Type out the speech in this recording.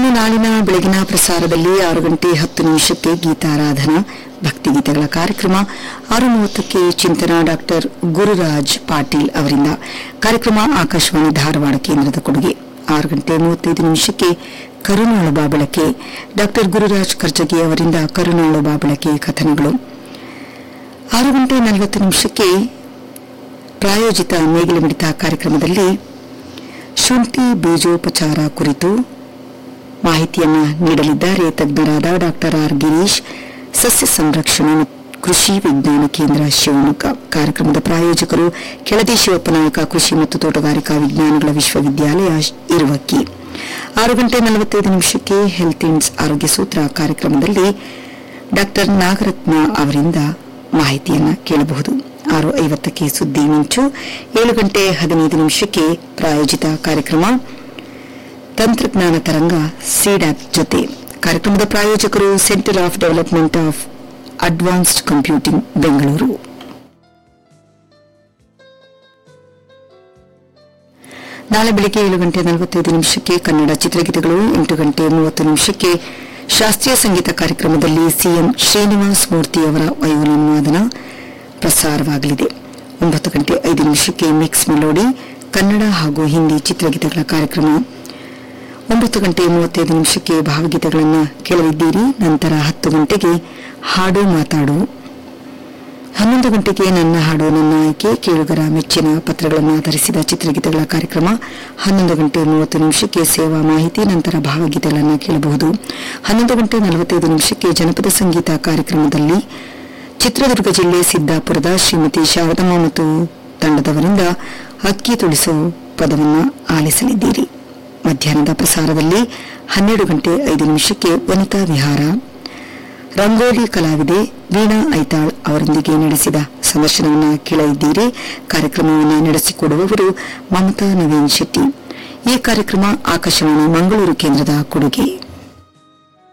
ಇನ್ನು ನಾಳಿನ ಬೆಳಗಿನ ಪ್ರಸಾರದಲ್ಲಿ ಆರು ಗಂಟೆ ಹತ್ತು ನಿಮಿಷಕ್ಕೆ ಗೀತಾರಾಧನಾ ಭಕ್ತಿಗೀತೆಗಳ ಕಾರ್ಯಕ್ರಮ ಆರು ಮೂವತ್ತಕ್ಕೆ ಚಿಂತನ ಡಾಕ್ಟರ್ ಗುರುರಾಜ್ ಪಾಟೀಲ್ ಅವರಿಂದ ಕಾರ್ಯಕ್ರಮ ಆಕಾಶವಾಣಿ ಧಾರವಾಡ ಕೇಂದ್ರದ ಕೊಡುಗೆ ಆರು ಗಂಟೆ ಮೂವತ್ತೈದು ನಿಮಿಷಕ್ಕೆ ಕರುನಾಳು ಬಾಬಳಕೆ ಡಾಕ್ಟರ್ ಗುರುರಾಜ್ ಕರ್ಜಗಿ ಅವರಿಂದ ಕರುನಾಳು ಬಾಬಳಕೆ ಕಥನಗಳು ಆರು ಗಂಟೆ ನಲವತ್ತು ನಿಮಿಷಕ್ಕೆ ಪ್ರಾಯೋಜಿತ ನೇಗಿಲ ಮಿಡಿತ ಕಾರ್ಯಕ್ರಮದಲ್ಲಿ ಶುಂಠಿ ಬೀಜೋಪಚಾರ ಕುರಿತು ಮಾಹಿತಿಯನ್ನು ನೀಡಲಿದ್ದಾರೆ ತಜ್ಞರಾದ ಡಾಕ್ಟರ್ ಆರ್ ಗಿರೀಶ್ ಸಸ್ಯ ಸಂರಕ್ಷಣೆ ಮತ್ತು ಕೃಷಿ ವಿಜ್ಞಾನ ಕೇಂದ್ರ ಶಿವಮೊಗ್ಗ ಕಾರ್ಯಕ್ರಮದ ಪ್ರಾಯೋಜಕರು ಕೆಳದಿ ಶಿವಪ್ಪ ನಾಯಕ ಕೃಷಿ ಮತ್ತು ತೋಟಗಾರಿಕಾ ವಿಜ್ಞಾನಗಳ ವಿಶ್ವವಿದ್ಯಾಲಯ ಇರುವಕ್ಕಿ ಆರು ಗಂಟೆ ನಲವತ್ತೈದು ನಿಮಿಷಕ್ಕೆ ಹೆಲ್ತ್ ಇಂಡ್ಸ್ ಆರೋಗ್ಯ ಸೂತ್ರ ಕಾರ್ಯಕ್ರಮದಲ್ಲಿ ಡಾಕ್ಟರ್ ನಾಗರತ್ನ ಅವರಿಂದ ಮಾಹಿತಿಯನ್ನ ಕೇಳಬಹುದು ಆರು ಐವತ್ತಕ್ಕೆ ಸುದ್ದಿ ಮಿಂಚು ಏಳು ಗಂಟೆ ಹದಿನೈದು ನಿಮಿಷಕ್ಕೆ ಪ್ರಾಯೋಜಿತ ಕಾರ್ಯಕ್ರಮ ತಂತ್ರಜ್ಞಾನ ತರಂಗ ಸಿಡ್ಯಾಪ್ ಜೊತೆ ಕಾರ್ಯಕ್ರಮದ ಪ್ರಾಯೋಜಕರು centre of development of advanced computing Bengaluru ನಾಳೆ ಬೆಳಿಗ್ಗೆ ಏಳು ಗಂಟೆ ನಲವತ್ತೈದು ನಿಮಿಷಕ್ಕೆ ಕನ್ನಡ ಚಿತ್ರಗೀತೆಗಳು ಎಂಟು ಗಂಟೆ ಮೂವತ್ತು ನಿಮಿಷಕ್ಕೆ ಶಾಸ್ತ್ರೀಯ ಸಂಗೀತ ಕಾರ್ಯಕ್ರಮದಲ್ಲಿ ಸಿಎಂ ಶ್ರೀನಿವಾಸ್ ಮೂರ್ತಿ ಅವರ ವಯೋಲಿನ್ ವಾದನ ಪ್ರಸಾರವಾಗಲಿದೆ ಒಂಬತ್ತು ಗಂಟೆ ಐದು ನಿಮಿಷಕ್ಕೆ ಮಿಕ್ಸ್ ಮೆಲೋಡಿ ಕನ್ನಡ ಹಾಗೂ ಹಿಂದಿ ಚಿತ್ರಗೀತೆಗಳ ಕಾರ್ಯಕ್ರಮ ಒಂಬತ್ತು ಗಂಟೆ ಮೂವತ್ತೈದು ನಿಮಿಷಕ್ಕೆ ಭಾವಗೀತೆಗಳನ್ನು ಕೇಳಲಿದ್ದೀರಿ ನಂತರ ಹತ್ತು ಗಂಟೆಗೆ ಹಾಡು ಮಾತಾಡು ಹನ್ನೊಂದು ಗಂಟೆಗೆ ನನ್ನ ಹಾಡು ನನ್ನ ಆಯ್ಕೆ ಕೇಳುಗರ ಮೆಚ್ಚಿನ ಪತ್ರಗಳನ್ನು ಆಧರಿಸಿದ ಚಿತ್ರಗೀತೆಗಳ ಕಾರ್ಯಕ್ರಮ ಹನ್ನೊಂದು ಗಂಟೆ ಮೂವತ್ತು ನಿಮಿಷಕ್ಕೆ ಸೇವಾ ಮಾಹಿತಿ ನಂತರ ಭಾವಗೀತೆಗಳನ್ನು ಕೇಳಬಹುದು ಹನ್ನೊಂದು ಗಂಟೆ ನಲವತ್ತೈದು ನಿಮಿಷಕ್ಕೆ ಜನಪದ ಸಂಗೀತ ಕಾರ್ಯಕ್ರಮದಲ್ಲಿ ಚಿತ್ರದುರ್ಗ ಜಿಲ್ಲೆ ಸಿದ್ದಾಪುರದ ಶ್ರೀಮತಿ ಶಾರದಮ್ಮ ಮತ್ತು ತಂಡದವರಿಂದ ಅಕ್ಕಿ ತುಳಿಸೋ ಪದವನ್ನು ಆಲಿಸಲಿದ್ದೀರಿ ಮಧ್ಯಾಹ್ನದ ಪ್ರಸಾರದಲ್ಲಿ ಹನ್ನೆರಡು ಗಂಟೆ ಐದು ನಿಮಿಷಕ್ಕೆ ವನಿತಾ ವಿಹಾರ ರಂಗೋಲಿ ಕಲಾವಿದೆ ವೀಣಾ ಐತಾಳ್ ಅವರೊಂದಿಗೆ ನಡೆಸಿದ ಸಂದರ್ಶನವನ್ನು ಕೇಳಲಿದ್ದೀರಿ ಕಾರ್ಯಕ್ರಮವನ್ನು ನಡೆಸಿಕೊಡುವವರು ಮಮತಾ ನವೀನ್ ಶೆಟ್ಟಿ ಈ ಕಾರ್ಯಕ್ರಮ ಆಕಾಶವಾಣಿ ಮಂಗಳೂರು ಕೇಂದ್ರದ ಕೊಡುಗೆ